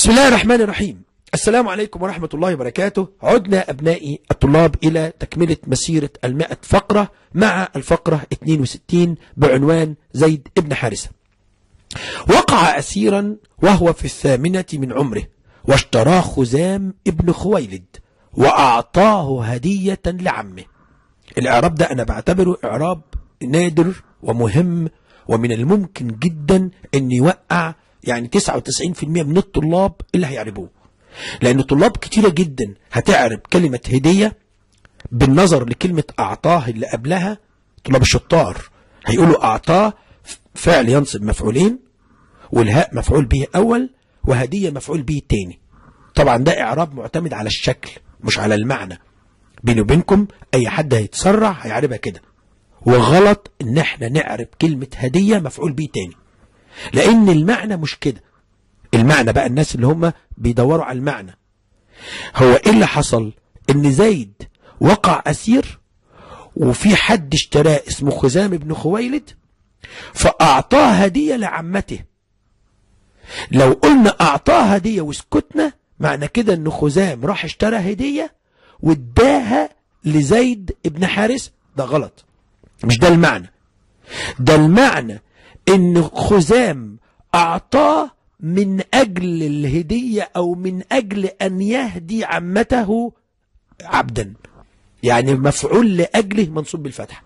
بسم الله الرحمن الرحيم السلام عليكم ورحمة الله وبركاته عدنا أبنائي الطلاب إلى تكملة مسيرة المائة فقرة مع الفقرة 62 بعنوان زيد ابن حارثة وقع أسيرا وهو في الثامنة من عمره واشتراه خزام ابن خويلد وأعطاه هدية لعمه الإعراب ده أنا بعتبره إعراب نادر ومهم ومن الممكن جدا أن يوقع يعني 99% من الطلاب اللي هيعربوه لأن طلاب كتيرة جدا هتعرب كلمة هدية بالنظر لكلمة أعطاه اللي قبلها طلاب الشطار هيقولوا أعطاه فعل ينصب مفعولين والهاء مفعول به أول وهدية مفعول به تاني طبعا ده إعراب معتمد على الشكل مش على المعنى بيني وبينكم أي حد هيتسرع هيعربها كده وغلط إن احنا نعرب كلمة هدية مفعول به تاني لأن المعنى مش كده المعنى بقى الناس اللي هم بيدوروا على المعنى هو ايه اللي حصل ان زيد وقع اسير وفي حد اشتراه اسمه خزام بن خويلد فاعطاه هدية لعمته لو قلنا اعطاه هدية وسكتنا معنى كده ان خزام راح اشترى هدية واداها لزيد ابن حارس ده غلط مش ده المعنى ده المعنى ان خزام اعطاه من أجل الهدية أو من أجل أن يهدي عمته عبدا يعني مفعول لأجله منصوب بالفتحة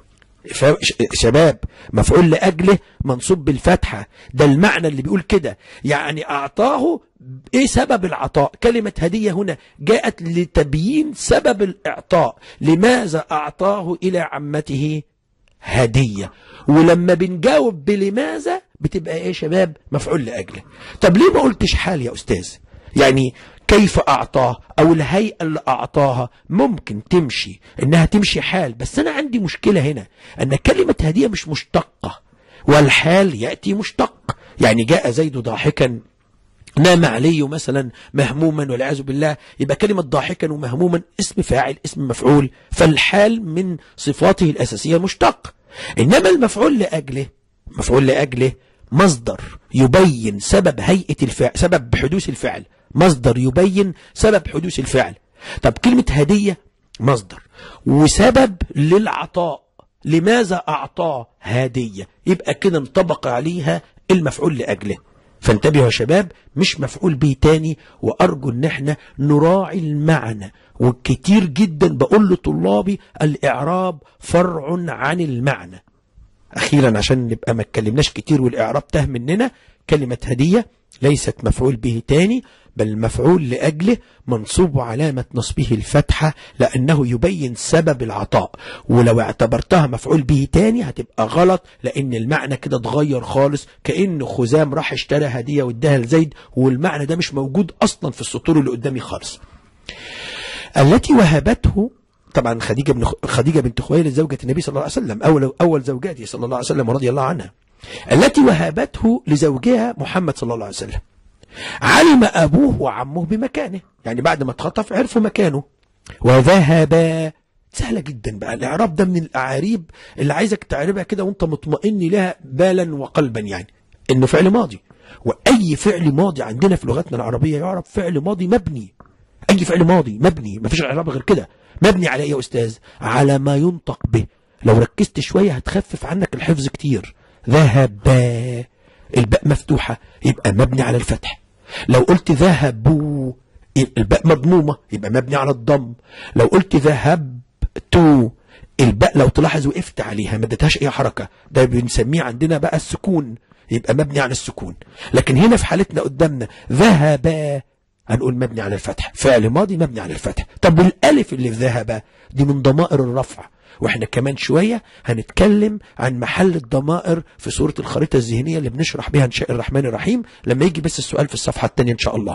شباب مفعول لأجله منصوب بالفتحة ده المعنى اللي بيقول كده يعني أعطاه إيه سبب العطاء كلمة هدية هنا جاءت لتبيين سبب الإعطاء لماذا أعطاه إلى عمته هدية ولما بنجاوب بلماذا بتبقى ايه يا شباب مفعول لأجله طب ليه ما قلتش حال يا أستاذ يعني كيف أعطاه أو الهيئة اللي أعطاها ممكن تمشي إنها تمشي حال بس أنا عندي مشكلة هنا أن كلمة هدية مش مشتقة والحال يأتي مشتق يعني جاء زيد ضاحكا نام علي مثلا مهموما والعياذ بالله يبقى كلمة ضاحكا ومهموما اسم فاعل اسم مفعول فالحال من صفاته الأساسية مشتق إنما المفعول لأجله مفعول لأجله مصدر يبين سبب هيئة الفعل سبب حدوث الفعل مصدر يبين سبب حدوث الفعل طب كلمة هدية مصدر وسبب للعطاء لماذا أعطاه هدية يبقى كده انطبق عليها المفعول لأجله فانتبهوا يا شباب مش مفعول به تاني وأرجو ان احنا نراعي المعنى وكتير جدا بقول لطلابي الإعراب فرع عن المعنى أخيرا عشان نبقى ما اتكلمناش كتير والإعراب تاه مننا كلمة هدية ليست مفعول به تاني بل مفعول لأجله منصوب علامة نصبه الفتحة لأنه يبين سبب العطاء ولو اعتبرتها مفعول به تاني هتبقى غلط لأن المعنى كده اتغير خالص كأن خزام راح اشترى هدية واداها لزيد والمعنى ده مش موجود أصلا في السطور اللي قدامي خالص التي وهبته طبعا خديجة, بن خديجة بنت خويلد زوجة النبي صلى الله عليه وسلم أول, أول زوجاته صلى الله عليه وسلم ورضي الله عنها التي وهبته لزوجها محمد صلى الله عليه وسلم علم أبوه وعمه بمكانه يعني بعد ما اتخطف عرفوا مكانه وذهبا سهلة جدا بقى الإعراب ده من الأعاريب اللي عايزك تعربها كده وانت مطمئن لها بالا وقلبا يعني إنه فعل ماضي وأي فعل ماضي عندنا في لغتنا العربية يعرف فعل ماضي مبني أي فعل ماضي مبني ما فيش إعراب غير كده مبني على إيه يا أستاذ على ما ينطق به لو ركزت شوية هتخفف عنك الحفظ كتير ذهبا الباء مفتوحة يبقى مبني على الفتح لو قلت ذهبوا الباء مضمومة يبقى مبني على الضم لو قلت ذهبت الباء لو تلاحظ وقفت عليها ما اديتهاش اي حركة ده بنسميه عندنا بقى السكون يبقى مبني على السكون لكن هنا في حالتنا قدامنا ذهبا هنقول مبني على الفتح فعل ماضي مبني على الفتح طب والالف اللي في ذهب دي من ضمائر الرفع واحنا كمان شوية هنتكلم عن محل الضمائر في صورة الخريطة الذهنية اللي بنشرح بها انشاء الرحمن الرحيم لما يجي بس السؤال في الصفحة الثانية ان شاء الله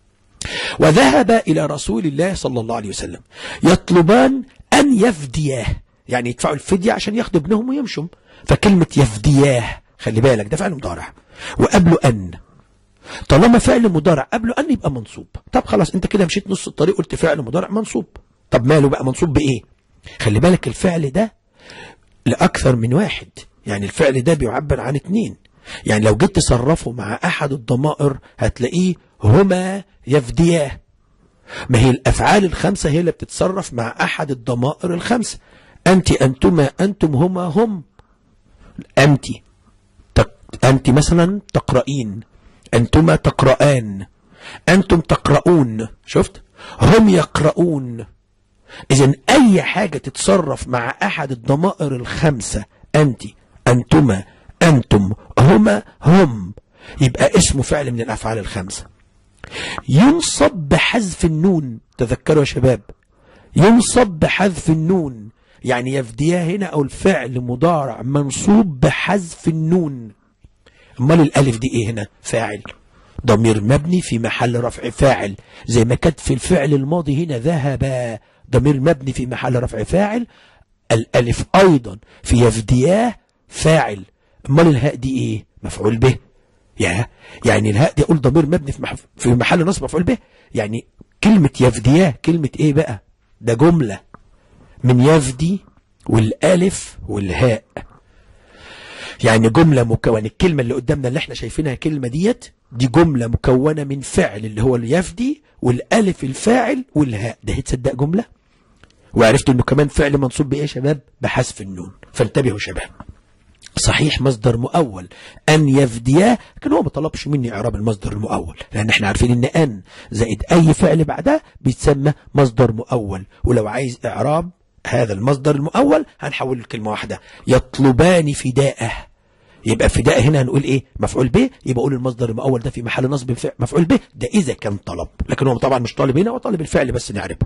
وذهب إلى رسول الله صلى الله عليه وسلم يطلبان أن يفدياه يعني يدفعوا الفدية عشان ياخدوا ابنهم ويمشوا فكلمة يفدياه خلي بالك ده فعل مضارع وقبله أن طالما فعل مضارع قبله أن يبقى منصوب طب خلاص انت كده مشيت نص الطريق قلت فعل مضارع منصوب طب ماله بقى منصوب بإيه خلي بالك الفعل ده لأكثر من واحد يعني الفعل ده بيعبر عن اتنين يعني لو جيت تصرفه مع أحد الضمائر هتلاقيه هما يفدياه ما هي الأفعال الخمسة هي اللي بتتصرف مع أحد الضمائر الخمسة أنت أنتما أنتم هما هم أنت أنت مثلا تقرأين أنتما تقرآن أنتم تقرؤون شفت هم يقرؤون إذا أي حاجة تتصرف مع أحد الضمائر الخمسة أنت أنتما أنتم هما هم يبقى اسمه فعل من الأفعال الخمسة ينصب بحذف النون تذكروا يا شباب ينصب بحذف النون يعني يفديها هنا أو الفعل مضارع منصوب بحذف النون امال الالف دي ايه هنا فاعل ضمير مبني في محل رفع فاعل زي ما كانت في الفعل الماضي هنا ذهب ضمير مبني في محل رفع فاعل الالف ايضا في يفدياه فاعل امال الهاء دي ايه مفعول به يا يعني الهاء دي اقول ضمير مبني في, محف... في محل نصب مفعول به يعني كلمة يفدياه كلمة ايه بقى ده جملة من يفدي والالف والهاء يعني جملة مكونة الكلمة اللي قدامنا اللي احنا شايفينها كلمة ديت دي جملة مكونة من فعل اللي هو اليفدي والالف الفاعل والهاء ده هتصدق جملة وعرفت انه كمان فعل منصوب بايه يا شباب بحذف النون فانتبهوا شباب صحيح مصدر مؤول أن يفدياه لكن هو ما طلبش مني إعراب المصدر المؤول لأن احنا عارفين إن أن زائد أي فعل بعدها بيتسمى مصدر مؤول ولو عايز إعراب هذا المصدر المؤول هنحول الكلمة واحدة يطلبان فداءه يبقى فداء هنا هنقول ايه مفعول به يبقى اقول المصدر المؤول ده في محل نصب مفعول به ده اذا كان طلب لكن هو طبعا مش طالب هنا هو طالب الفعل بس نعرفه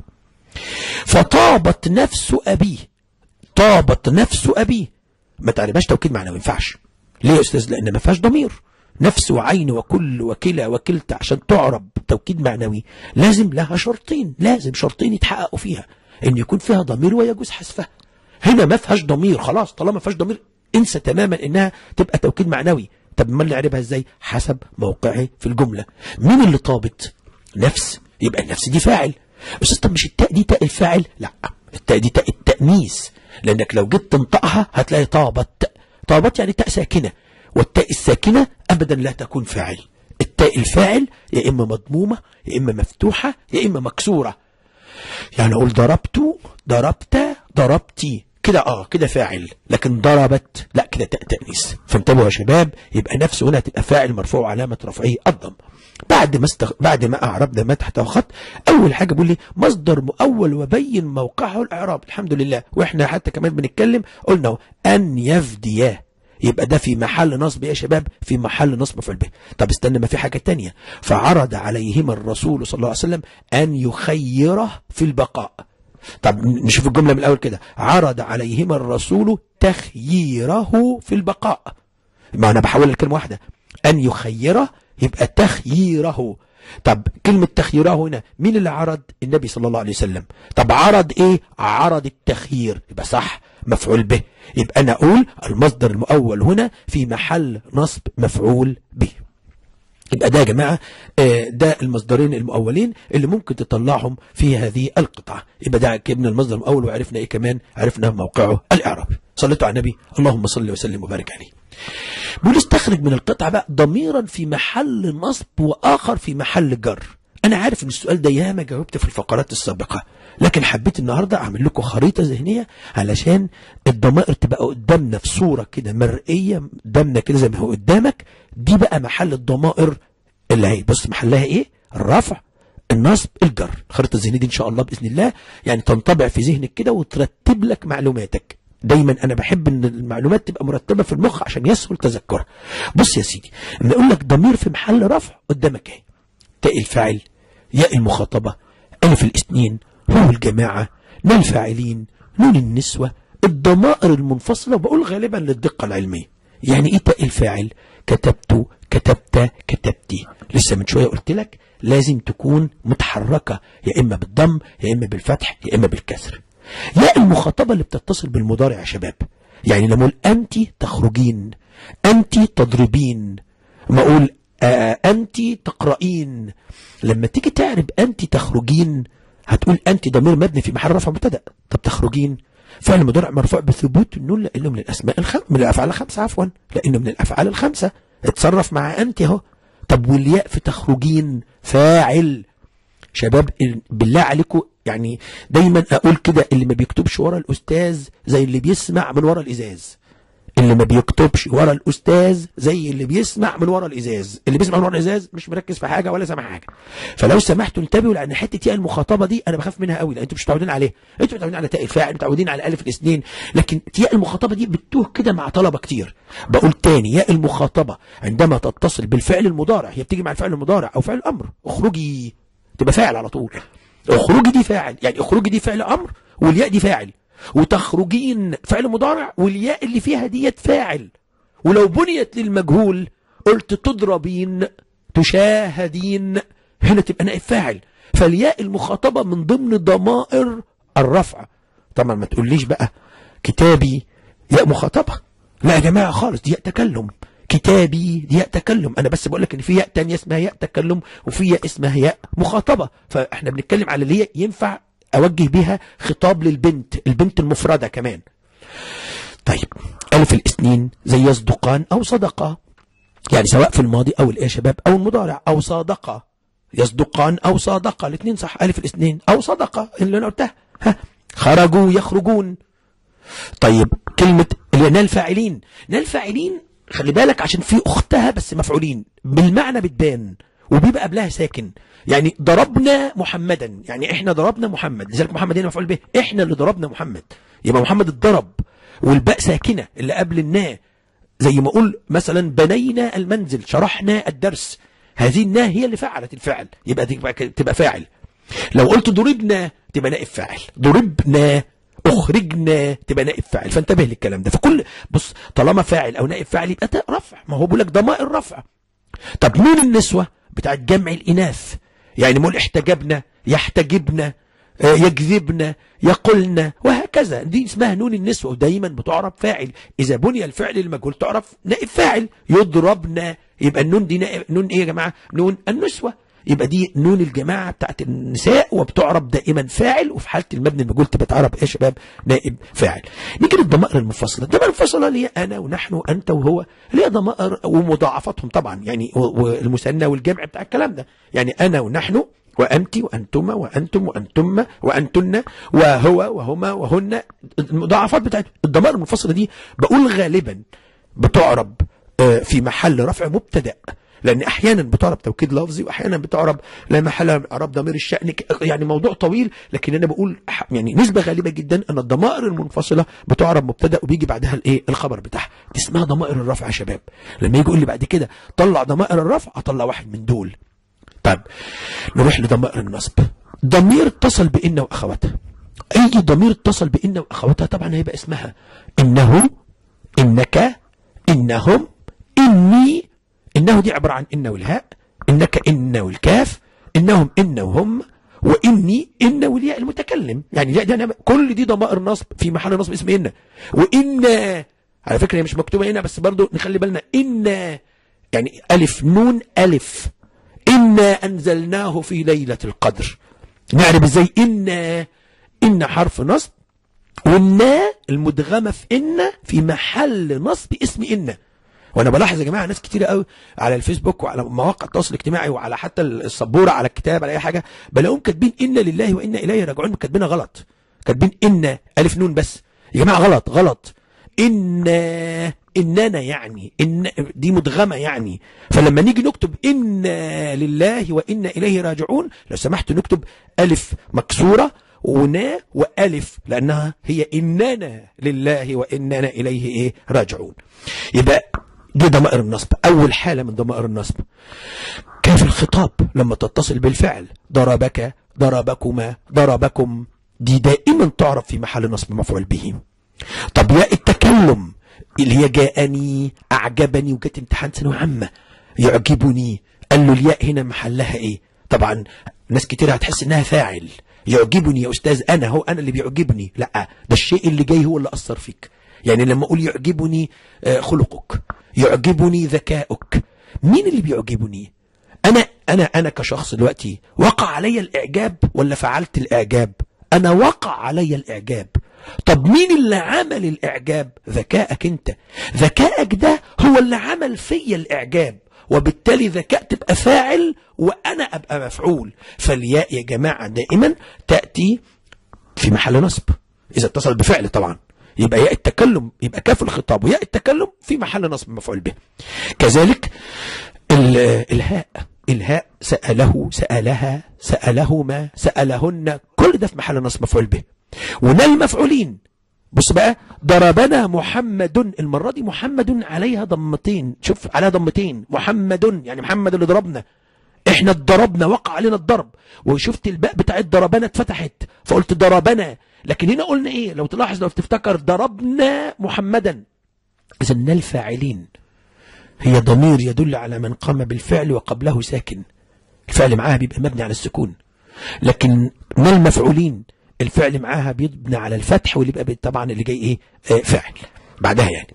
فطابت نفس ابيه طابت نفس ابيه ما تعرفهاش توكيد معنوي ما ينفعش ليه يا استاذ لان ما فيهاش ضمير نفس وعين وكل وكلا وكلتا عشان تعرب توكيد معنوي لازم لها شرطين لازم شرطين يتحققوا فيها ان يكون فيها ضمير ويجوز حذفها هنا ما فيهاش ضمير خلاص طالما ما فيهاش ضمير انسى تماما انها تبقى توكيد معنوي طب ما نعربها ازاي حسب موقعه في الجملة مين اللي طابت نفس يبقى النفس دي فاعل استاذ طب مش التاء دي تاء الفاعل لا التاء دي تاء التأنيث لانك لو جيت تنطقها هتلاقي طابت طابت يعني تاء ساكنة والتاء الساكنة ابدا لا تكون فاعل التاء الفاعل يا اما مضمومة يا اما مفتوحة يا اما مكسورة يعني اقول ضربت ضربت ضربتي كده اه كده فاعل لكن ضربت لا كده تاء تانيث فانتبهوا يا شباب يبقى نفسه هنا تبقى فاعل مرفوع علامه رفعه الضم بعد ما استغ... بعد ما اعربنا ما تحته خط اول حاجه بيقول لي مصدر مؤول وبين موقعه الاعراب الحمد لله واحنا حتى كمان بنتكلم قلنا ان يفدياه يبقى ده في محل نصب يا شباب في محل نصب مفعول به طب استنى ما في حاجة تانية فعرض عليهما الرسول صلى الله عليه وسلم أن يخيره في البقاء طب نشوف الجملة من الأول كده عرض عليهما الرسول تخييره في البقاء ما أنا بحول الكلمة واحدة أن يخيره يبقى تخييره طب كلمة تخييره هنا مين اللي عرض النبي صلى الله عليه وسلم طب عرض ايه عرض التخيير يبقى صح مفعول به يبقى أنا أقول المصدر المؤول هنا في محل نصب مفعول به يبقى ده يا جماعة ده المصدرين المؤولين اللي ممكن تطلعهم في هذه القطعة يبقى ده كبنا المصدر المؤول وعرفنا ايه كمان عرفنا موقعه الإعرابي صليتوا على النبي اللهم صل وسلم وبارك عليه بيقول استخرج من القطعة بقى ضميرا في محل نصب وآخر في محل جر أنا عارف إن السؤال ده ياما جاوبت في الفقرات السابقة لكن حبيت النهاردة أعمل لكم خريطة ذهنية علشان الضمائر تبقى قدامنا في صورة كده مرئية قدامنا كده زي ما هو قدامك دي بقى محل الضمائر اللي هي بص محلها إيه الرفع النصب الجر الخريطة الذهنية دي إن شاء الله بإذن الله يعني تنطبع في ذهنك كده وترتب لك معلوماتك دايما انا بحب ان المعلومات تبقى مرتبه في المخ عشان يسهل تذكرها بص يا سيدي لما اقول لك ضمير في محل رفع قدامك اهي تاء الفاعل ياء المخاطبه الف الاثنين هو الجماعه نون الفاعلين نون النسوه الضمائر المنفصله وبقول غالبا للدقه العلميه يعني ايه تاء الفاعل كتبت كتبت كتبتي لسه من شويه قلت لك لازم تكون متحركه يا اما بالضم يا اما بالفتح يا اما بالكسر ياء المخاطبة اللي بتتصل بالمضارع يا شباب يعني لما اقول أنت تخرجين أنت تضربين ما أقول أنت تقرأين لما تيجي تعرب أنت تخرجين هتقول أنت ضمير مبني في محل رفع مبتدأ طب تخرجين فعل مضارع مرفوع بثبوت النون لأنه من الأسماء الخمسة من الأفعال الخمسة عفوا لأنه من الأفعال الخمسة اتصرف مع أنت اهو طب والياء في تخرجين فاعل شباب بالله عليكم يعني دايما اقول كده اللي ما بيكتبش ورا الاستاذ زي اللي بيسمع من ورا الازاز اللي ما بيكتبش ورا الاستاذ زي اللي بيسمع من ورا الازاز اللي بيسمع من ورا الازاز مش مركز في حاجه ولا سامع حاجه فلو سمحتوا انتبهوا لان حته تاء المخاطبه دي انا بخاف منها قوي لان انتوا مش متعودين عليها انتوا متعودين على تاء الفاعل متعودين على الف الاثنين لكن تاء المخاطبه دي بتوه كده مع طلبه كتير بقول تاني ياء المخاطبه عندما تتصل بالفعل المضارع هي بتيجي مع الفعل المضارع او فعل الامر اخرجي تبقى فاعل على طول اخرجي دي فاعل يعني اخرجي دي فعل امر والياء دي فاعل وتخرجين فعل مضارع والياء اللي فيها ديت فاعل ولو بنيت للمجهول قلت تضربين تشاهدين هنا تبقى نائب فاعل فالياء المخاطبة من ضمن ضمائر الرفع طبعا ما تقوليش بقى كتابي ياء مخاطبة لا يا جماعة خالص دي ياء تكلم كتابي دي ياء تكلم انا بس بقول لك ان في ياء تانية اسمها ياء تكلم وفي ياء اسمها ياء مخاطبة فاحنا بنتكلم على اللي هي ينفع اوجه بها خطاب للبنت البنت المفردة كمان طيب ألف الاثنين زي يصدقان أو صدقة يعني سواء في الماضي أو الإيه شباب أو المضارع أو صادقة يصدقان أو صادقة الاثنين صح ألف الاثنين أو صدقة اللي أنا قلتها ها خرجوا يخرجون طيب كلمة اللي نال فاعلين نال فاعلين خلي بالك عشان في أختها بس مفعولين بالمعنى بتبان وبيبقى قبلها ساكن يعني ضربنا محمدا يعني احنا ضربنا محمد لذلك محمد هنا مفعول به احنا اللي ضربنا محمد يبقى محمد اتضرب والباء ساكنة اللي قبل النا زي ما اقول مثلا بنينا المنزل شرحنا الدرس هذه النا هي اللي فعلت الفعل يبقى تبقى, تبقى فاعل لو قلت ضربنا تبقى نائب فاعل ضربنا اخرجنا تبقى نائب فاعل فانتبه للكلام ده فكل بص طالما فاعل او نائب فاعل يبقى رفع ما هو بيقول لك ضمائر رفع طب مين النسوة بتاعت جمع الاناث يعني مول احتجبنا يحتجبنا يكذبن يقولن وهكذا دي اسمها نون النسوة ودايما بتعرف فاعل إذا بني الفعل المجهول تعرف نائب فاعل يضربن يبقى النون دي نائب نون إيه يا جماعة نون النسوة يبقى دي نون الجماعة بتاعت النساء وبتعرب دائما فاعل وفي حالة المبني المجهول تبقى تعرب ايه يا شباب نائب فاعل نيجي للضمائر المنفصلة الضمائر المنفصلة اللي هي أنا ونحن وأنت وهو اللي هي ضمائر ومضاعفاتهم طبعا يعني والمثنى والجمع بتاع الكلام ده يعني أنا ونحن وأنت وأنتما وأنتم وأنتم وأنتن وهو وهما وهن المضاعفات بتاعت الضمائر المنفصلة دي بقول غالبا بتعرب في محل رفع مبتدأ لأن أحيانا بتعرب توكيد لفظي وأحيانا بتعرب لا محل إعراب ضمير الشأن يعني موضوع طويل لكن أنا بقول يعني نسبة غالبة جدا أن الضمائر المنفصلة بتعرب مبتدأ وبيجي بعدها الإيه الخبر بتاعها دي اسمها ضمائر الرفع يا شباب لما يجي يقول لي بعد كده طلع ضمائر الرفع أطلع واحد من دول طيب نروح لضمائر النصب ضمير اتصل بإن وأخواتها أي ضمير اتصل بإن وأخواتها طبعا هيبقى اسمها إنه إنك إنهم إني إنه دي عبارة عن إن والهاء إنك إن والكاف إنهم إن وهم وإني إن والياء المتكلم يعني لا ده كل دي ضمائر نصب في محل نصب اسم إن وإن على فكرة هي مش مكتوبة هنا بس برضو نخلي بالنا إن يعني ألف نون ألف إنا أنزلناه في ليلة القدر نعرف إزاي إنا إن حرف نصب والنا المدغمة في إن في محل نصب اسم إن وانا بلاحظ يا جماعه ناس كتير قوي على الفيسبوك وعلى مواقع التواصل الاجتماعي وعلى حتى السبوره على الكتاب على اي حاجه بلاقيهم كاتبين انا لله وانا اليه راجعون كاتبينها غلط كاتبين ان الف نون بس يا جماعه غلط غلط ان اننا يعني ان دي مدغمه يعني فلما نيجي نكتب ان لله وانا اليه راجعون لو سمحت نكتب الف مكسوره ونا والف لانها هي اننا لله واننا اليه ايه راجعون يبقى دي ضمائر النصب اول حاله من ضمائر النصب كيف الخطاب لما تتصل بالفعل ضربك ضربكما ضربكم دي دائما تعرف في محل نصب مفعول به طب يا التكلم اللي هي جاءني أعجبني وجت امتحان ثانوية عامة يعجبني قال له الياء هنا محلها إيه طبعا ناس كتير هتحس إنها فاعل يعجبني يا أستاذ أنا هو أنا اللي بيعجبني لا ده الشيء اللي جاي هو اللي أثر فيك يعني لما أقول يعجبني خلقك يعجبني ذكائك مين اللي بيعجبني أنا أنا أنا كشخص دلوقتي وقع علي الإعجاب ولا فعلت الإعجاب أنا وقع علي الإعجاب طب مين اللي عمل الإعجاب ذكائك أنت ذكائك ده هو اللي عمل في الإعجاب وبالتالي ذكاء تبقى فاعل وانا ابقى مفعول فالياء يا جماعه دائما تاتي في محل نصب اذا اتصل بفعل طبعا يبقى ياء التكلم يبقى كاف الخطاب وياء التكلم في محل نصب مفعول به كذلك الهاء الهاء سأله سألها سألهما سألهن كل ده في محل نصب مفعول به ونال مفعولين بص بقى ضربنا محمد المرة دي محمد عليها ضمتين شوف عليها ضمتين محمد يعني محمد اللي ضربنا احنا اتضربنا وقع علينا الضرب وشفت الباء بتاعت ضربنا اتفتحت فقلت ضربنا لكن هنا قلنا ايه لو تلاحظ لو تفتكر ضربنا محمدا اذا نال فاعلين هي ضمير يدل على من قام بالفعل وقبله ساكن الفعل معاها بيبقى مبني على السكون لكن ما المفعولين الفعل معاها بيبنى على الفتح واللي بيبقى طبعا اللي جاي ايه آه فاعل بعدها يعني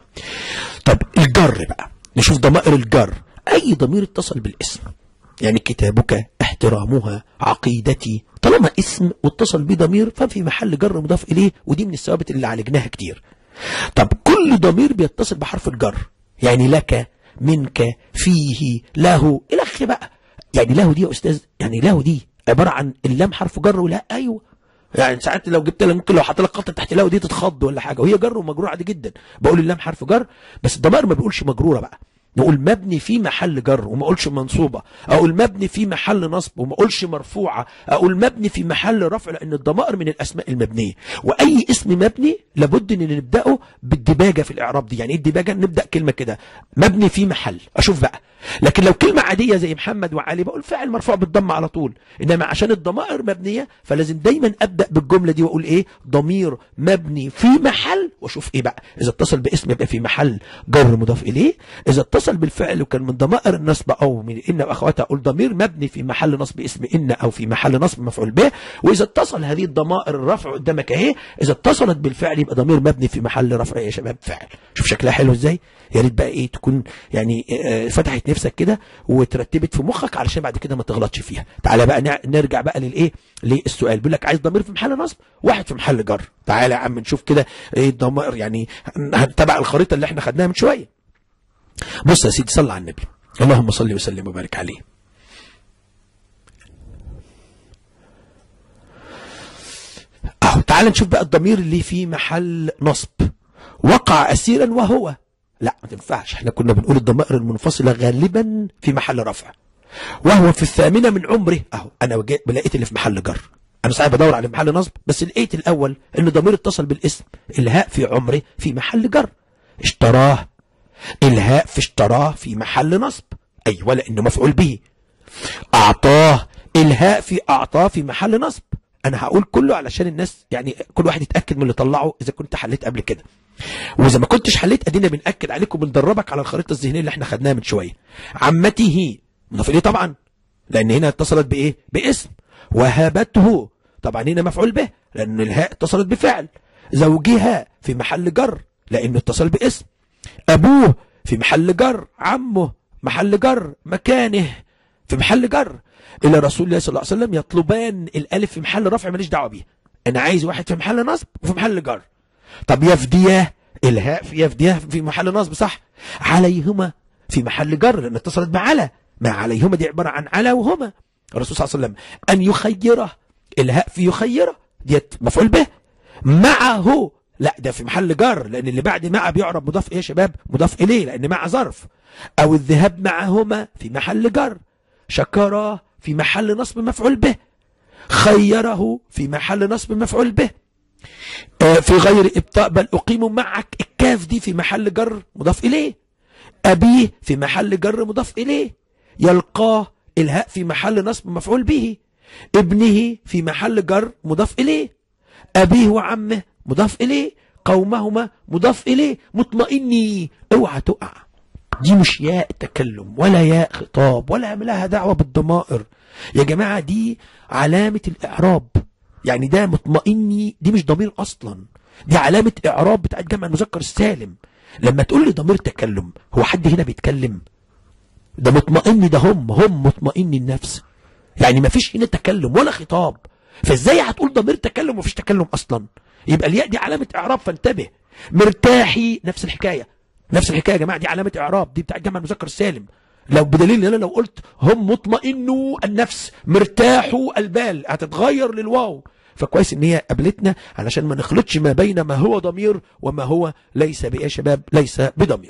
طب الجر بقى نشوف ضمائر الجر اي ضمير اتصل بالاسم يعني كتابك احترامها عقيدتي طالما اسم واتصل به ضمير ففي محل جر مضاف اليه ودي من الثوابت اللي عالجناها كتير طب كل ضمير بيتصل بحرف الجر يعني لك منك فيه له الى بقى يعني له دي يا استاذ يعني له دي عباره عن اللام حرف جر ولا ايوه يعني ساعات لو جبت لك ممكن لو حط لك قطه تحت له دي تتخض ولا حاجه وهي جر ومجرور عادي جدا بقول اللام حرف جر بس الضمائر ما بيقولش مجروره بقى نقول مبني في محل جر وما اقولش منصوبة اقول مبني في محل نصب وما اقولش مرفوعة اقول مبني في محل رفع لان الضمائر من الاسماء المبنية واي اسم مبني لابد ان نبداه بالدباجة في الاعراب دي يعني ايه الدباجة نبدأ كلمة كده مبني في محل اشوف بقى لكن لو كلمة عادية زي محمد وعلي بقول فاعل مرفوع بالضمة على طول انما عشان الضمائر مبنية فلازم دايما ابدأ بالجملة دي واقول ايه ضمير مبني في محل واشوف ايه بقى اذا اتصل باسم يبقى في محل جر مضاف اليه اذا اتصل بالفعل وكان من ضمائر النصب او من ان واخواتها اقول ضمير مبني في محل نصب اسم ان او في محل نصب مفعول به واذا اتصل هذه الضمائر الرفع قدامك اهي اذا اتصلت بالفعل يبقى ضمير مبني في محل رفع يا شباب فعل شوف شكلها حلو ازاي يا ريت بقى ايه تكون يعني فتحت نفسك كده وترتبت في مخك علشان بعد كده ما تغلطش فيها تعالى بقى نرجع بقى للايه للسؤال بيقول لك عايز ضمير في محل نصب واحد في محل جر تعالى يا عم نشوف كده ايه الضمائر يعني هنتبع الخريطه اللي احنا خدناها من شويه بص يا سيدي صلى على النبي اللهم صل وسلم وبارك عليه اهو تعال نشوف بقى الضمير اللي في محل نصب وقع اسيرا وهو لا ما تنفعش احنا كنا بنقول الضمائر المنفصله غالبا في محل رفع وهو في الثامنه من عمره اهو انا لقيت اللي في محل جر انا صحيح بدور على محل نصب بس لقيت الاول ان ضمير اتصل بالاسم الهاء في عمره في محل جر اشتراه الهاء في اشتراه في محل نصب ايوه لانه مفعول به اعطاه الهاء في اعطاه في محل نصب انا هقول كله علشان الناس يعني كل واحد يتاكد من اللي طلعه اذا كنت حليت قبل كده واذا ما كنتش حليت ادينا بناكد عليكم بندربك على الخريطه الذهنيه اللي احنا خدناها من شويه عمته مضاف اليه طبعا لان هنا اتصلت بايه باسم وهبته طبعا هنا مفعول به لان الهاء اتصلت بفعل زوجها في محل جر لانه اتصل باسم ابوه في محل جر عمه محل جر مكانه في محل جر الى رسول الله صلى الله عليه وسلم يطلبان الالف في محل رفع ماليش دعوه بيها انا عايز واحد في محل نصب وفي محل جر طب يفديه الهاء في يفديه في محل نصب صح عليهما في محل جر لان اتصلت بعلى ما عليهما دي عباره عن على وهما الرسول صلى الله عليه وسلم ان يخيره الهاء في يخيره ديت مفعول به معه لا ده في محل جر لان اللي بعد مع بيعرب مضاف ايه يا شباب مضاف اليه لان مع ظرف او الذهاب معهما في محل جر شكره في محل نصب مفعول به خيره في محل نصب مفعول به في غير ابطاء بل اقيم معك الكاف دي في محل جر مضاف اليه ابيه في محل جر مضاف اليه يلقاه الهاء في محل نصب مفعول به ابنه في محل جر مضاف اليه ابيه وعمه مضاف إليه قومهما مضاف إليه مطمئني اوعى تقع دي مش ياء تكلم ولا ياء خطاب ولا لها دعوة بالضمائر يا جماعة دي علامة الإعراب يعني ده مطمئني دي مش ضمير أصلا دي علامة إعراب بتاعت جمع المذكر السالم لما تقول لي ضمير تكلم هو حد هنا بيتكلم ده مطمئني ده هم هم مطمئني النفس يعني ما فيش هنا تكلم ولا خطاب فازاي هتقول ضمير تكلم ومفيش تكلم اصلا يبقى الياء دي علامة اعراب فانتبه مرتاحي نفس الحكاية نفس الحكاية يا جماعة دي علامة اعراب دي بتاع جمع المذكر السالم لو بدليل ان انا لو قلت هم مطمئنوا النفس مرتاحوا البال هتتغير للواو فكويس ان هي قابلتنا علشان ما نخلطش ما بين ما هو ضمير وما هو ليس بايه يا شباب ليس بضمير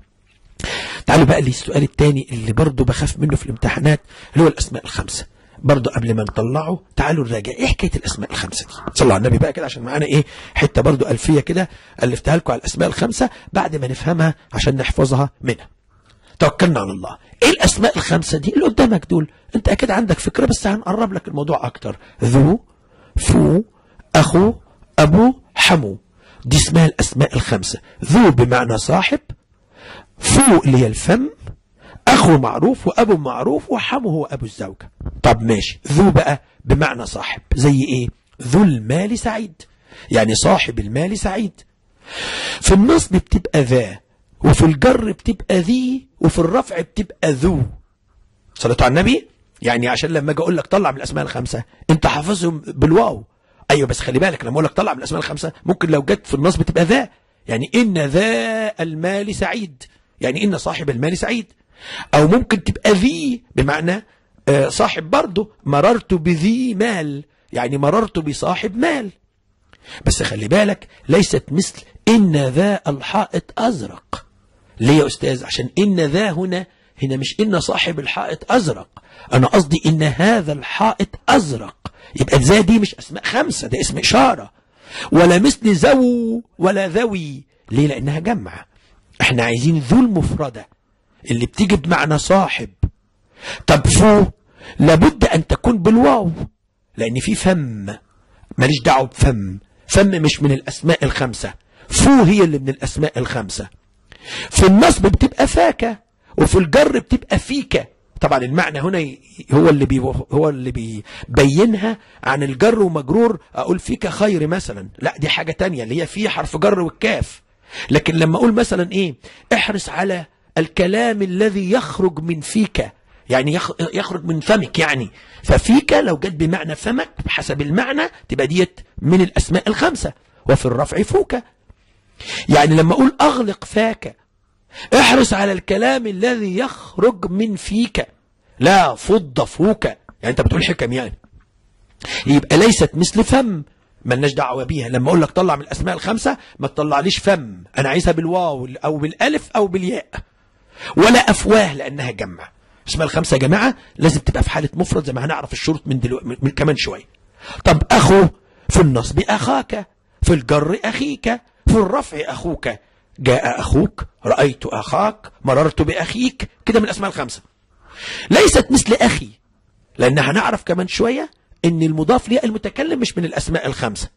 تعالوا بقى للسؤال الثاني اللي برضو بخاف منه في الامتحانات اللي هو الاسماء الخمسه برضو قبل ما نطلعه تعالوا نراجع ايه حكايه الاسماء الخمسه دي صلوا على النبي بقى كده عشان معانا ايه حته برضو الفيه كده الفتها لكم على الاسماء الخمسه بعد ما نفهمها عشان نحفظها منها توكلنا على الله ايه الاسماء الخمسه دي اللي قدامك دول انت اكيد عندك فكره بس هنقرب لك الموضوع اكتر ذو فو اخو ابو حمو دي اسمها الاسماء الخمسه ذو بمعنى صاحب فو اللي هي الفم اخو معروف وابو معروف وحمو هو ابو الزوجة طب ماشي ذو بقى بمعنى صاحب زي ايه ذو المال سعيد يعني صاحب المال سعيد في النصب بتبقى ذا وفي الجر بتبقى ذي وفي الرفع بتبقى ذو صلاة على النبي يعني عشان لما اجي اقول لك طلع من الاسماء الخمسه انت حافظهم بالواو ايوه بس خلي بالك لما اقول لك طلع من الاسماء الخمسه ممكن لو جت في النصب تبقى ذا يعني ان ذا المال سعيد يعني ان صاحب المال سعيد او ممكن تبقى ذي بمعنى آه، صاحب برضه مررت بذي مال يعني مررت بصاحب مال بس خلي بالك ليست مثل إن ذا الحائط أزرق ليه يا أستاذ عشان إن ذا هنا هنا مش إن صاحب الحائط أزرق أنا قصدي إن هذا الحائط أزرق يبقى ذا دي مش أسماء خمسة ده اسم إشارة ولا مثل ذو ولا ذوي ليه لأنها جمع احنا عايزين ذو المفردة اللي بتيجي بمعنى صاحب طب فو لابد أن تكون بالواو لأن في فم ماليش دعوه بفم فم مش من الأسماء الخمسة فو هي اللي من الأسماء الخمسة في النصب بتبقى فاكة وفي الجر بتبقى فيكة طبعا المعنى هنا ي- هو اللي بي هو اللي بيبينها عن الجر ومجرور اقول فيك خير مثلا لا دي حاجة تانية اللي هي في حرف جر والكاف لكن لما اقول مثلا ايه احرص على الكلام الذي يخرج من فيك يعني يخ- يخرج من فمك يعني ففيك لو جت بمعنى فمك بحسب المعنى تبقى ديت من الاسماء الخمسة وفي الرفع فوك يعني لما اقول اغلق فاك احرص على الكلام الذي يخرج من فيك لا فض فوك يعني انت بتقول حكم يعني يبقى ليست مثل فم ملناش دعوه بيها لما اقول لك طلع من الاسماء الخمسه ما تطلعليش فم انا عايزها بالواو او بالالف او بالياء ولا افواه لانها جمع اسماء الخمسه يا جماعه لازم تبقى في حاله مفرد زي ما هنعرف الشروط من دلوقتي من كمان شويه طب اخو في النصب اخاك في الجر اخيك في الرفع اخوك جاء اخوك رايت اخاك مررت باخيك كده من الاسماء الخمسه ليست مثل اخي لان هنعرف كمان شويه ان المضاف لياء المتكلم مش من الاسماء الخمسه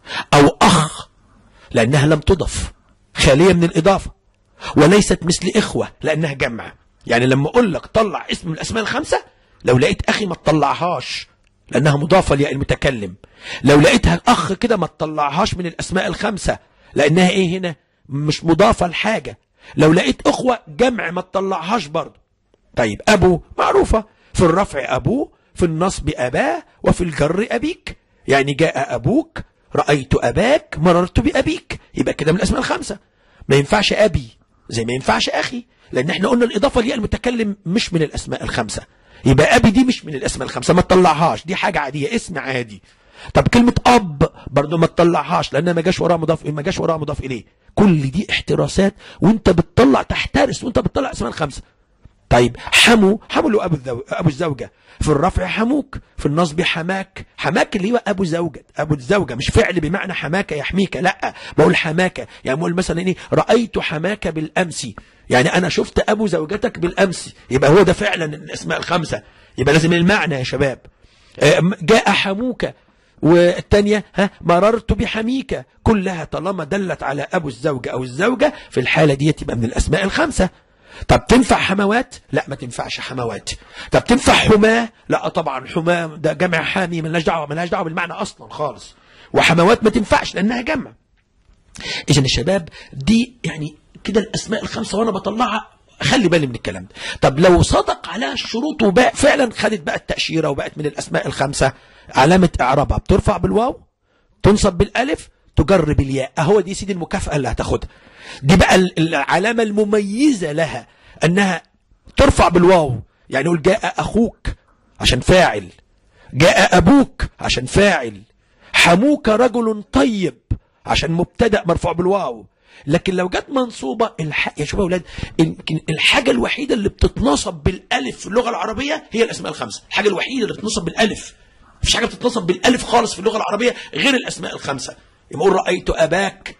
او اخ لانها لم تضف خاليه من الاضافه وليست مثل اخوه لانها جمع يعني لما اقول لك طلع اسم من الاسماء الخمسه لو لقيت اخي ما تطلعهاش لانها مضافه لياء المتكلم لو لقيتها اخ كده ما تطلعهاش من الاسماء الخمسه لانها ايه هنا مش مضافه لحاجه لو لقيت اخوه جمع ما تطلعهاش برضه طيب أبو معروفة في الرفع أبوه في النصب أباه وفي الجر أبيك يعني جاء أبوك رأيت أباك مررت بأبيك يبقى كده من الأسماء الخمسة ما ينفعش أبي زي ما ينفعش أخي لأن احنا قلنا الإضافة لياء المتكلم مش من الأسماء الخمسة يبقى أبي دي مش من الأسماء الخمسة ما تطلعهاش دي حاجة عادية اسم عادي طب كلمة أب برضو ما تطلعهاش لأنها ما جاش وراها مضاف ما جاش وراها مضاف إليه كل دي احتراسات وانت بتطلع تحترس وانت بتطلع اسماء الخمسة طيب حمو حمو اللي هو ابو الزو... ابو الزوجه في الرفع حموك في النصب حماك حماك اللي هو ابو زوجة ابو الزوجه مش فعل بمعنى حماك يحميك لا بقول حماك يعني بقول مثلا ايه رايت حماك بالامس يعني انا شفت ابو زوجتك بالامس يبقى هو ده فعلا الاسماء الخمسه يبقى لازم المعنى يا شباب آه، جاء حموك والتانية ها مررت بحميك كلها طالما دلت على أبو الزوجة أو الزوجة في الحالة دي تبقى من الأسماء الخمسة طب تنفع حموات لا ما تنفعش حموات طب تنفع حماة لا طبعا حماة ده جمع حامي ملهاش دعوه ملهاش دعوه بالمعنى اصلا خالص وحموات ما تنفعش لانها جمع اذا يا شباب دي يعني كده الاسماء الخمسه وانا بطلعها خلي بالي من الكلام ده طب لو صدق عليها الشروط وبقى فعلا خدت بقى التاشيره وبقت من الاسماء الخمسه علامه اعرابها بترفع بالواو تنصب بالالف تجر بالياء اهو دي سيدي المكافاه اللي هتاخدها دي بقى ال- العلامه المميزه لها انها ترفع بالواو يعني يقول جاء اخوك عشان فاعل جاء ابوك عشان فاعل حموك رجل طيب عشان مبتدا مرفوع بالواو لكن لو جت منصوبة الح... يا شباب يا اولاد يمكن الحاجة الوحيدة اللي بتتنصب بالالف في اللغة العربية هي الاسماء الخمسة الحاجة الوحيدة اللي بتتنصب بالالف مفيش حاجة بتتنصب بالالف خالص في اللغة العربية غير الاسماء الخمسة يبقى اقول رأيت اباك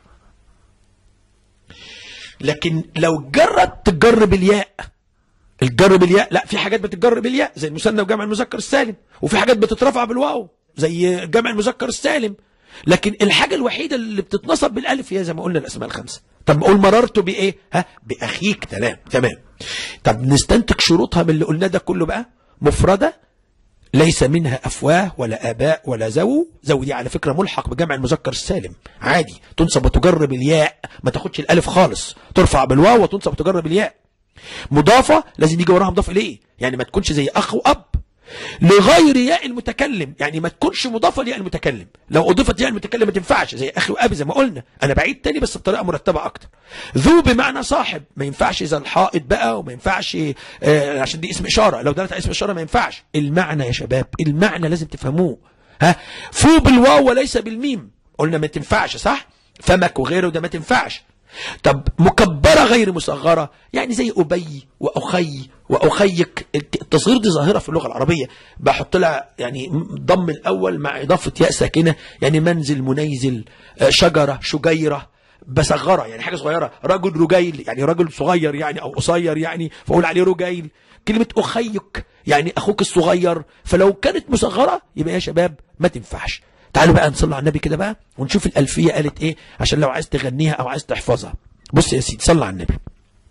لكن لو جرت تجر بالياء الجر بالياء لا في حاجات بتتجر بالياء زي المثنى وجمع المذكر السالم وفي حاجات بتترفع بالواو زي جمع المذكر السالم لكن الحاجة الوحيدة اللي بتتنصب بالالف هي زي ما قلنا الاسماء الخمسة طب اقول مررت بايه ها باخيك تمام تمام طب نستنتج شروطها من اللي قلناه ده كله بقى مفردة ليس منها افواه ولا اباء ولا زو زو دي على فكرة ملحق بجمع المذكر السالم عادي تنصب وتجر بالياء ما تاخدش الالف خالص ترفع بالواو وتنصب وتجر بالياء مضافة لازم يجي وراها مضاف اليه يعني ما تكونش زي اخ واب لغير ياء المتكلم يعني ما تكونش مضافه لياء المتكلم لو اضيفت ياء المتكلم ما تنفعش زي اخي وابي زي ما قلنا انا بعيد تاني بس بطريقه مرتبه اكتر ذو بمعنى صاحب ما ينفعش اذا الحائط بقى وما ينفعش آه عشان دي اسم اشاره لو دلت على اسم اشاره ما ينفعش المعنى يا شباب المعنى لازم تفهموه ها فو بالواو وليس بالميم قلنا ما تنفعش صح فمك وغيره ده ما تنفعش طب مكبرة غير مصغرة يعني زي أبي وأخي وأخيك التصغير دي ظاهرة في اللغة العربية بحط لها يعني ضم الأول مع إضافة ياء ساكنة يعني منزل منيزل شجرة شجيرة بصغرة يعني حاجة صغيرة رجل رجيل يعني رجل صغير يعني أو قصير يعني فأقول عليه رجيل كلمة أخيك يعني أخوك الصغير فلو كانت مصغرة يبقى يا شباب ما تنفعش تعالوا بقى نصلي على النبي كده بقى ونشوف الألفية قالت إيه عشان لو عايز تغنيها أو عايز تحفظها بص يا سيدي صلى على النبي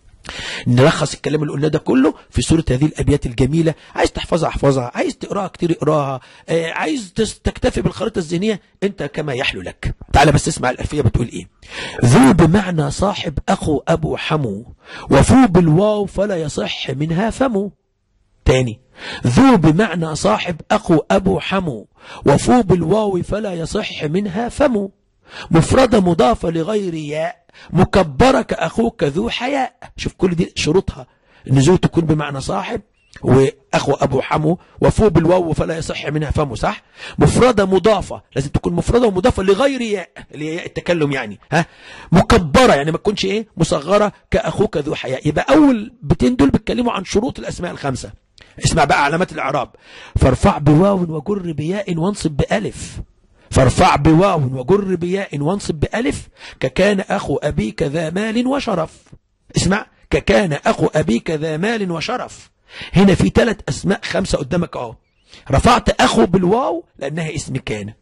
نلخص الكلام اللي قلناه ده كله في سورة هذه الأبيات الجميلة عايز تحفظها احفظها عايز تقراها كتير اقراها آه عايز تكتفي بالخريطة الذهنية انت كما يحلو لك تعال بس اسمع الألفية بتقول ايه ذو بمعنى صاحب أخو أبو حمو وفو بالواو فلا يصح منها فمو تاني ذو بمعنى صاحب أخو أبو حمو وفو بالواو فلا يصح منها فمو مفردة مضافة لغير ياء مكبرة كأخوك ذو حياء شوف كل دي شروطها النزول تكون بمعنى صاحب وأخو أبو حمو وفو بالواو فلا يصح منها فمو صح مفردة مضافة لازم تكون مفردة ومضافة لغير ياء اللي هي ياء التكلم يعني ها مكبرة يعني ما تكونش ايه مصغرة كأخوك ذو حياء يبقى أول بتين دول بيتكلموا عن شروط الأسماء الخمسة اسمع بقى علامات الإعراب فارفع بواو وجر بياء وانصب بألف فارفع بواو وجر بياء وانصب بألف ككان أخو أبيك ذا مال وشرف اسمع ككان أخو أبيك ذا مال وشرف هنا في ثلاث أسماء خمسة قدامك اهو رفعت أخو بالواو لأنها اسم كان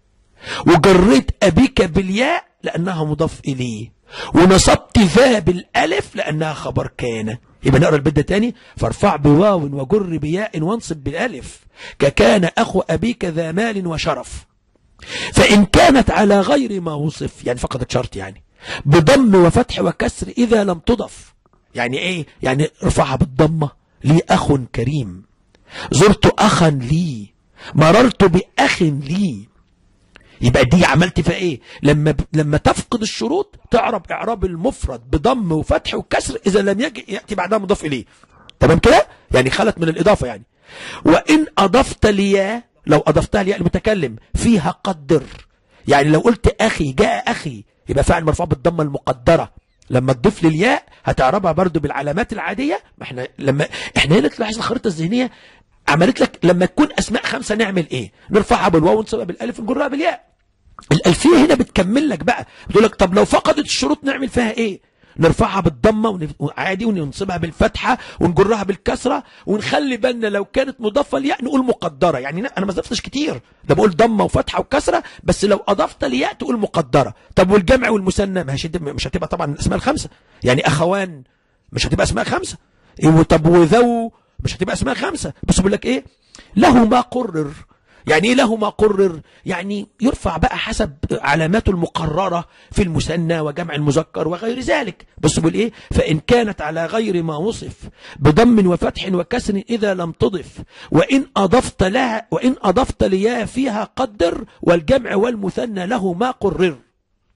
وجريت أبيك بالياء لأنها مضاف إليه ونصبت ذا بالألف لأنها خبر كان يبقى نقرا البيت ده تاني فارفع بواو وجر بياء وانصب بالالف ككان اخو ابيك ذا مال وشرف فان كانت على غير ما وصف يعني فقدت شرط يعني بضم وفتح وكسر اذا لم تضف يعني ايه يعني ارفعها بالضمه لي اخ كريم زرت اخا لي مررت باخ لي يبقى دي عملت فيها ايه لما ب... لما تفقد الشروط تعرب اعراب المفرد بضم وفتح وكسر اذا لم يجي ياتي بعدها مضاف اليه تمام كده يعني خلت من الاضافه يعني وان اضفت ليا لو اضفتها لياء المتكلم فيها قدر يعني لو قلت اخي جاء اخي يبقى فاعل مرفوع بالضمه المقدره لما تضيف للياء هتعربها برضو بالعلامات العاديه ما احنا لما احنا هنا تلاحظ الخريطه الذهنيه عملت لك لما تكون اسماء خمسه نعمل ايه نرفعها بالواو ونصبها بالالف ونجرها بالياء الألفية هنا بتكمل لك بقى بتقول لك طب لو فقدت الشروط نعمل فيها ايه نرفعها بالضمة عادي وننصبها بالفتحة ونجرها بالكسرة ونخلي بالنا لو كانت مضافة لياء نقول مقدرة يعني أنا ما ضفتش كتير ده بقول ضمة وفتحة وكسرة بس لو أضفت لياء تقول مقدرة طب والجمع والمثنى مش هتبقى طبعا الأسماء الخمسة يعني أخوان مش هتبقى أسماء خمسة طب وذو مش هتبقى أسماء خمسة بس بقول لك إيه له ما قرر يعني ايه له ما قرر يعني يرفع بقى حسب علاماته المقررة في المثنى وجمع المذكر وغير ذلك بص بيقول ايه فإن كانت على غير ما وصف بضم وفتح وكسر إذا لم تضف وإن أضفت لها وإن أضفت ليا فيها قدر والجمع والمثنى له ما قرر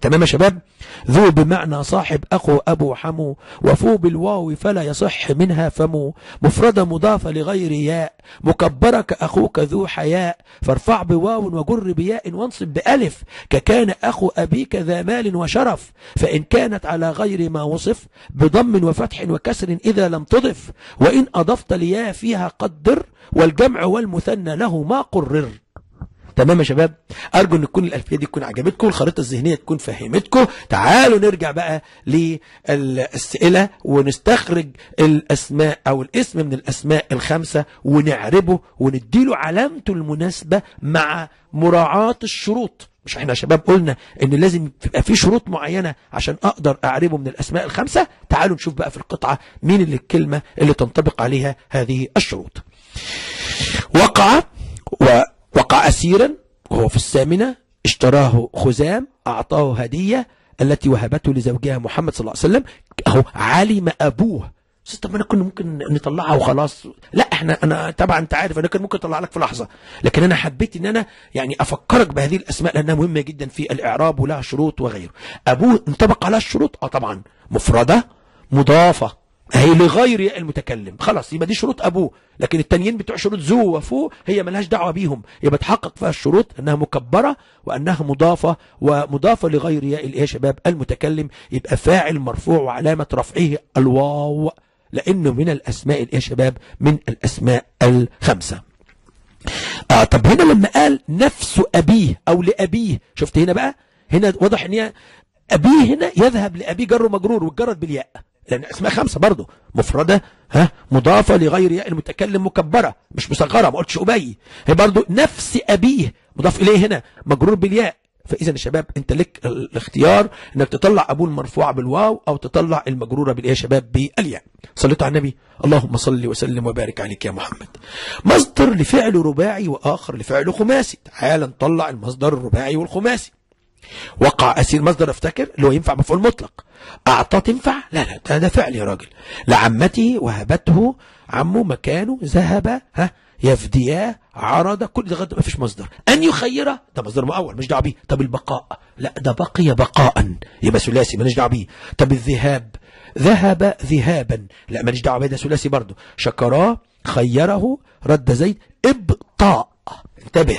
تمام يا شباب ذو بمعنى صاحب أخو أبو حمو وفو بالواو فلا يصح منها فمو مفردة مضافة لغير ياء مكبرك أخوك ذو حياء فارفع بواو وجر بياء وانصب بألف ككان أخو أبيك ذا مال وشرف فإن كانت على غير ما وصف بضم وفتح وكسر إذا لم تضف وإن أضفت ليا فيها قدر والجمع والمثنى له ما قرر تمام يا شباب ارجو ان تكون الالفيه دي تكون عجبتكم الخريطه الذهنيه تكون فهمتكم تعالوا نرجع بقى للاسئله ونستخرج الاسماء او الاسم من الاسماء الخمسه ونعربه ونديله علامته المناسبه مع مراعاه الشروط مش احنا يا شباب قلنا ان لازم يبقى في شروط معينة عشان اقدر اعربه من الاسماء الخمسة تعالوا نشوف بقى في القطعة مين اللي الكلمة اللي تنطبق عليها هذه الشروط وقع ووقع اسيرا وهو في الثامنة اشتراه خزام اعطاه هدية التي وهبته لزوجها محمد صلى الله عليه وسلم اهو علم ابوه بس طب انا كنا ممكن نطلعها وخلاص لا احنا انا طبعا انت عارف انا كان ممكن اطلع لك في لحظه لكن انا حبيت ان انا يعني افكرك بهذه الاسماء لانها مهمه جدا في الاعراب ولها شروط وغيره ابوه انطبق على الشروط اه طبعا مفرده مضافه هي لغير ياء المتكلم خلاص يبقى دي شروط ابوه لكن التانيين بتوع شروط ذو وفو هي ملهاش دعوه بيهم يبقى تحقق فيها الشروط انها مكبره وانها مضافه ومضافه لغير ياء الايه يا شباب المتكلم يبقى فاعل مرفوع وعلامه رفعه الواو لانه من الاسماء الايه يا شباب من الاسماء الخمسه آه طب هنا لما قال نفس ابيه او لابيه شفت هنا بقى هنا واضح ان هي ابيه هنا يذهب لابيه جر مجرور والجرد بالياء لان اسماء خمسه برضه مفرده ها مضافه لغير ياء المتكلم مكبره مش مصغره ما قلتش ابي هي برضه نفس ابيه مضاف اليه هنا مجرور بالياء فاذا يا شباب انت لك الاختيار انك تطلع ابوه المرفوع بالواو او تطلع المجروره بالايه يا شباب بالياء صليت على النبي اللهم صل وسلم وبارك عليك يا محمد مصدر لفعل رباعي واخر لفعل خماسي تعال نطلع المصدر الرباعي والخماسي وقع اسير مصدر افتكر اللي هو ينفع مفعول مطلق اعطى تنفع لا لا ده, ده فعل يا راجل لعمته وهبته عمه مكانه ذهب ها يفدياه عرض كل ده ما فيش مصدر ان يخيره ده مصدر مؤول مش دعوه بيه طب البقاء لا ده بقي بقاء يبقى ثلاثي ماليش دعوه بيه طب الذهاب ذهب ذهابا لا ماليش دعوه بيه ده ثلاثي برضه شكراه خيره رد زيد ابطاء انتبه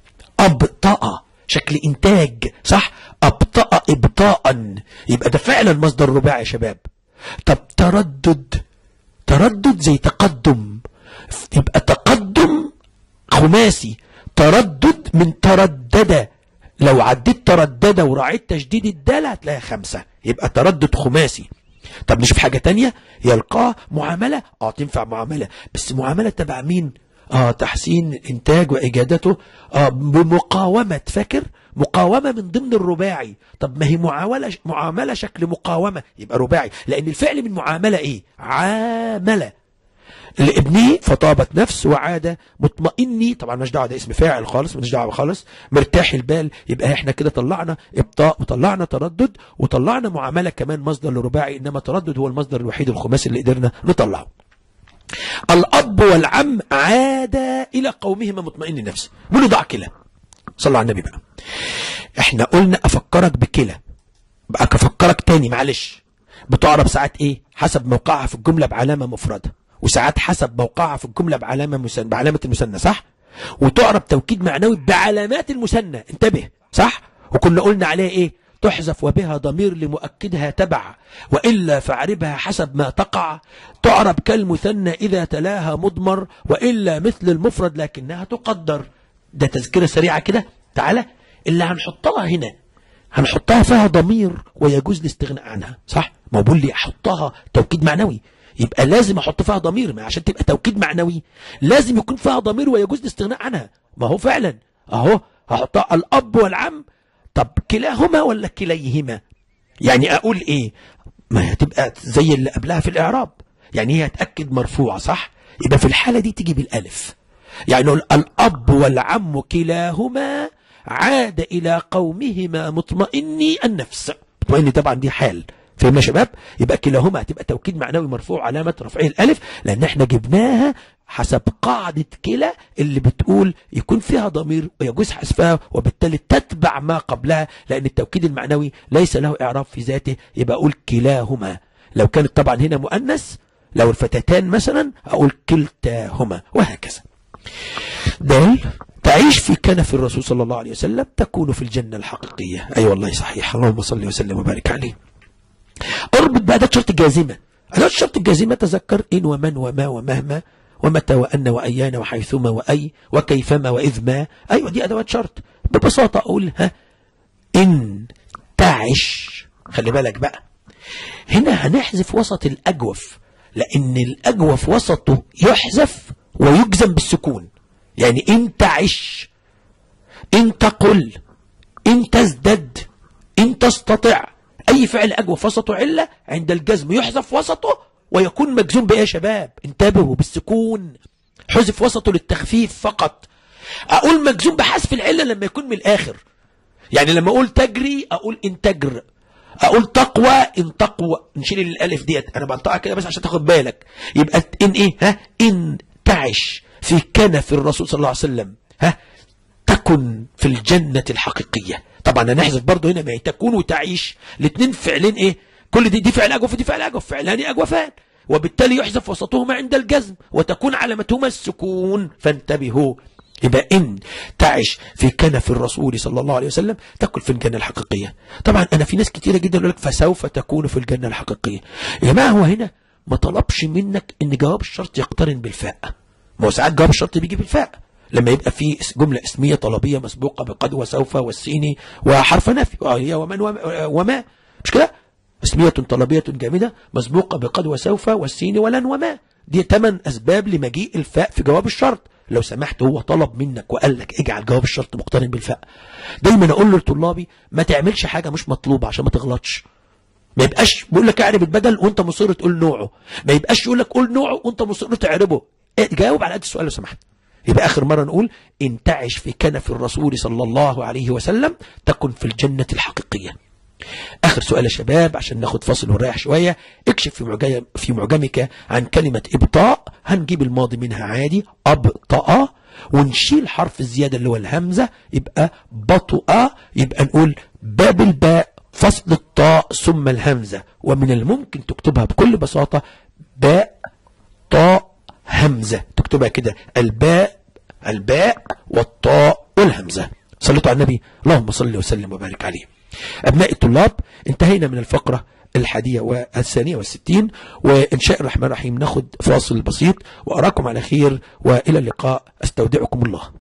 ابطاء شكل انتاج صح ابطاء ابطاء يبقى ده فعلا مصدر رباعي يا شباب طب تردد تردد زي تقدم يبقى تقدم خماسي تردد من تردد لو عديت تردد وراعيت تشديد الدال هتلاقيها خمسة يبقى تردد خماسي طب نشوف حاجة تانية يلقاه معاملة اه تنفع معاملة بس معاملة تبع مين اه تحسين الانتاج واجادته اه بمقاومة فاكر مقاومة من ضمن الرباعي طب ما هي معاملة معاملة شكل مقاومة يبقى رباعي لان الفعل من معاملة ايه عاملة لابنه فطابت نفس وعاد مطمئني طبعا مش دعوه ده اسم فاعل خالص مش دعوه خالص مرتاح البال يبقى احنا كده طلعنا ابطاء وطلعنا تردد وطلعنا معامله كمان مصدر لرباعي انما تردد هو المصدر الوحيد الخماسي اللي قدرنا نطلعه الاب والعم عادا الى قومهما مطمئن النفس بيقولوا ضع كلا صلى على النبي بقى احنا قلنا افكرك بكلا بقى افكرك تاني معلش بتعرب ساعات ايه حسب موقعها في الجمله بعلامه مفرده وساعات حسب موقعها في الجملة بعلامة مسنة بعلامة المثنى صح وتعرب توكيد معنوي بعلامات المثنى انتبه صح وكنا قلنا عليها ايه تحذف وبها ضمير لمؤكدها تبع وإلا فاعربها حسب ما تقع تعرب كالمثنى إذا تلاها مضمر وإلا مثل المفرد لكنها تقدر ده تذكرة سريعة كده تعالى اللي هنحطها هنا هنحطها فيها ضمير ويجوز الاستغناء عنها صح ما بقول لي احطها توكيد معنوي يبقى لازم احط فيها ضمير ما عشان تبقى توكيد معنوي لازم يكون فيها ضمير ويجوز الاستغناء عنها ما هو فعلا اهو هحطها الاب والعم طب كلاهما ولا كليهما يعني اقول ايه ما هتبقى زي اللي قبلها في الاعراب يعني هي هتاكد مرفوعه صح يبقى في الحاله دي تيجي بالالف يعني نقول الاب والعم كلاهما عاد الى قومهما مطمئني النفس مطمئني طبعا دي حال فهمنا يا شباب يبقى كلاهما هتبقى توكيد معنوي مرفوع علامة رفعه الألف لأن احنا جبناها حسب قاعدة كلا اللي بتقول يكون فيها ضمير ويجوز حذفها وبالتالي تتبع ما قبلها لأن التوكيد المعنوي ليس له إعراب في ذاته يبقى أقول كلاهما لو كانت طبعا هنا مؤنث لو الفتاتان مثلا أقول كلتاهما وهكذا دال تعيش في كنف الرسول صلى الله عليه وسلم تكون في الجنة الحقيقية أي أيوة والله صحيح اللهم صل وسلم وبارك عليه اربط بأداة شرط جازمة أداة شرط الجازمة تذكر إن ومن وما ومهما ومتى وأن وأيان وحيثما وأي وكيفما وإذ ما أيوة دي أدوات شرط ببساطة أقول ها إن تعش خلي بالك بقى هنا هنحذف وسط الأجوف لأن الأجوف وسطه يحذف ويجزم بالسكون يعني إن تعش إن تقل إن تزدد إن تستطع أي فعل أجوف وسطه علة عند الجزم يحذف وسطه ويكون مجزوم بإيه يا شباب انتبهوا بالسكون حذف وسطه للتخفيف فقط أقول مجزوم بحذف العلة لما يكون من الآخر يعني لما أقول تجري أقول إن تجر أقول تقوى إن تقوى نشيل الألف ديت أنا بنطقها كده بس عشان تاخد بالك يبقى إن إيه ها إن تعش في كنف الرسول صلى الله عليه وسلم ها تكن في الجنة الحقيقية طبعا هنحذف برضه هنا ما هي تكون وتعيش الاثنين فعلين ايه كل دي دي فعل اجوف ودي فعل اجوف فعلان اجوفان وبالتالي يحذف وسطهما عند الجزم وتكون علامتهما السكون فانتبهوا يبقى إن تعش في كنف الرسول صلى الله عليه وسلم تكن في الجنة الحقيقية طبعا أنا في ناس كتيرة جدا يقول لك فسوف تكون في الجنة الحقيقية يا جماعة هو هنا ما طلبش منك إن جواب الشرط يقترن بالفاء ما هو ساعات جواب الشرط بيجي بالفاء لما يبقى في جملة اسمية طلبية مسبوقة بقد وسوف والسين وحرف نفي وهي ومن وما مش كده اسمية طلبية جامدة مسبوقة بقد وسوف والسين ولن وما دي ثمان أسباب لمجيء الفاء في جواب الشرط لو سمحت هو طلب منك وقال لك اجعل جواب الشرط مقترن بالفاء دايما اقول لطلابي ما تعملش حاجة مش مطلوبة عشان ما تغلطش ما يبقاش بيقول لك اعرب البدل وانت مصر تقول نوعه ما يبقاش يقول لك قول نوعه وانت مصر تعربه جاوب على قد السؤال لو سمحت يبقى آخر مرة نقول إن تعش في كنف الرسول صلى الله عليه وسلم تكن في الجنة الحقيقية آخر سؤال يا شباب عشان ناخد فاصل ونريح شوية اكشف في, معجم في معجمك عن كلمة إبطاء هنجيب الماضي منها عادي أبطأ ونشيل حرف الزيادة اللي هو الهمزة يبقى بطؤ يبقى نقول باب الباء فصل الطاء ثم الهمزة ومن الممكن تكتبها بكل بساطة باء طاء همزة تكتبها كده الباء الباء والطاء والهمزة صليتوا على النبي اللهم صل وسلم وبارك عليه أبناء الطلاب انتهينا من الفقرة الحادية والثانية والستين وإن شاء الرحمن الرحيم ناخد فاصل بسيط وأراكم على خير وإلى اللقاء أستودعكم الله